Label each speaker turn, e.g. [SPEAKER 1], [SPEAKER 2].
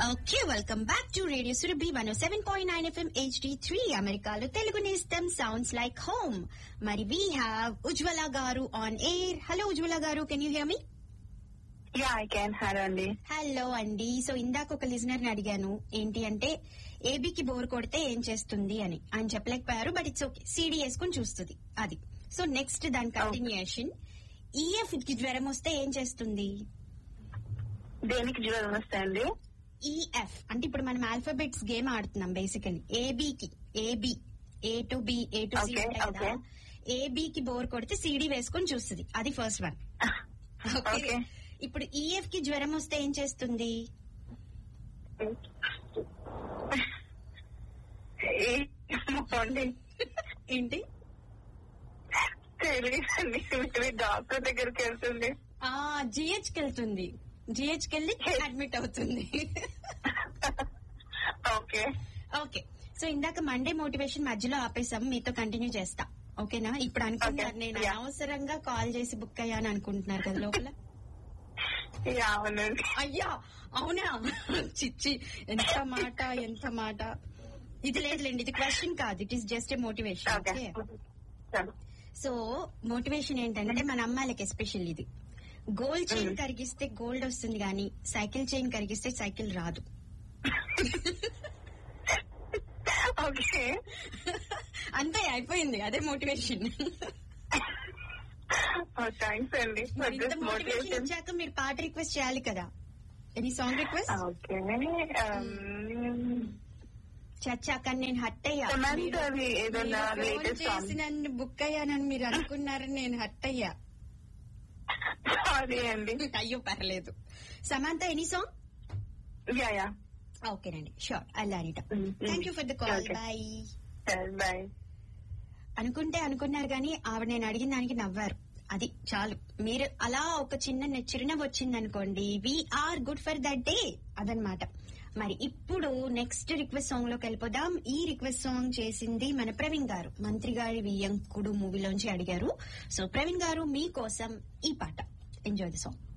[SPEAKER 1] Okay welcome back to radio Surabhi one seven point nine FM HD three అమెరికాలో తెలుగు నేస్తం sounds like home మరి we have Ujwala garu on air hello Ujwala garu can you hear me
[SPEAKER 2] ya I can hello అండి
[SPEAKER 1] hello అండి so ఇందాక ఒక listener ని అడిగాను ఏంటి అంటే ఏబీకి బోర్ కొడితే ఏం చేస్తుంది అని ఆయన చెప్పలేకపోయారు బట్ ఇట్స్ ఓకే సీడీ వేసుకుని చూస్తుంది అది సో నెక్స్ట్ దాని కంటిన్యూషన్ ఈఎఫ్ కి జ్వరం వస్తే ఏం చేస్తుంది
[SPEAKER 2] దేనికి జ్వరం వస్తాయండి
[SPEAKER 1] ఈఎఫ్ అంటే ఇప్పుడు మనం ఆల్ఫాబెట్స్ గేమ్ ఆడుతున్నాం బేసికలీ ఏబికి A B A to B A to C
[SPEAKER 2] Okay,
[SPEAKER 1] ఉంటాయి కదా
[SPEAKER 2] okay.
[SPEAKER 1] ఏబికి బోర్ కొడితే సీడీ వేసుకొని చూస్తుంది అది ఫస్ట్ వన్ ఓకే
[SPEAKER 2] Okay.
[SPEAKER 1] ఇప్పుడు ఈఎఫ్ కి జ్వరం వస్తే ఏం చేస్తుంది
[SPEAKER 2] అండి
[SPEAKER 1] ఏంటి
[SPEAKER 2] తెలియదండి మీ డాక్టర్ దగ్గరికి వెళ్తుంది
[SPEAKER 1] ఆ జిహెచ్ కి వెళ్తుంది జిహెచ్ కి వెళ్ళి అడ్మిట్ అవుతుంది
[SPEAKER 2] ఓకే
[SPEAKER 1] ఓకే సో ఇందాక మండే మోటివేషన్ మధ్యలో ఆపేసాం మీతో కంటిన్యూ చేస్తా ఓకేనా ఇప్పుడు అనుకుంటున్నారు
[SPEAKER 2] Okay,
[SPEAKER 1] నేను
[SPEAKER 2] yeah.
[SPEAKER 1] అనవసరంగా కాల్ చేసి బుక్ అయ్యాను అనుకుంటున్నారు కదా లోపల
[SPEAKER 2] యా అవునండి
[SPEAKER 1] అయ్యా అవునా చిచ్చి ఎంత మాట ఎంత మాట ఇది లేదులేండి ఇది క్వశ్చన్ కాదు it is just a motivation
[SPEAKER 2] okay
[SPEAKER 1] okay so motivation ఏంటంటే మన అమ్మాయిలకి ఎస్పెషల్ ఇది గోల్డ్ చైన్ కరిగిస్తే గోల్డ్ వస్తుంది కానీ సైకిల్ చైన్ కరిగిస్తే సైకిల్ రాదు
[SPEAKER 2] ఓకే
[SPEAKER 1] అంతే అయిపోయింది అదే మోటివేషన్
[SPEAKER 2] థ్యాంక్స్ అండి
[SPEAKER 1] మరి ఇంత మోటివేషన్ ఇచ్చాక మీరు పాట రిక్వెస్ట్ చేయాలి కదా ఎనీ సాంగ్ రిక్వెస్ట్
[SPEAKER 2] ఓకే
[SPEAKER 1] చచ్చాక నేను హట్ అయ్యా
[SPEAKER 2] Samantha
[SPEAKER 1] మీరు-
[SPEAKER 2] ది ఏదైనా
[SPEAKER 1] మీరు ఫోన్
[SPEAKER 2] latest song?
[SPEAKER 1] చేసి నన్ను బుక్ అయ్యానని మీరు అనుకున్నారని నేను హట్ అయ్యా
[SPEAKER 2] సారీ అండి
[SPEAKER 1] అయ్యో పర్లేదు Samantha any song
[SPEAKER 2] ya ya
[SPEAKER 1] ఓకేనండి sure alright
[SPEAKER 2] Mm, mm.
[SPEAKER 1] Thank you for the call
[SPEAKER 2] Okay.
[SPEAKER 1] Bye
[SPEAKER 2] bye
[SPEAKER 1] అనుకుంటే అనుకున్నారు కానీ ఆవిడ నేను అడిగిన దానికి నవ్వారు అది చాలు మీరు అలా ఒక చిన్న నె- చిరునవ్వు వచ్చింది అనుకోండి we are good for that day అదనమాట మరి ఇప్పుడు నెక్స్ట్ రిక్వెస్ట్ సాంగ్ లోకి వెళ్ళిపోదాం ఈ రిక్వెస్ట్ సాంగ్ చేసింది మన ప్రవీణ్ గారు మంత్రి గారి వియ్యంకుడు మూవీలోంచి అడిగారు సో ప్రవీణ్ గారు మీకోసం ఈ పాట ఎంజాయ్ ద సాంగ్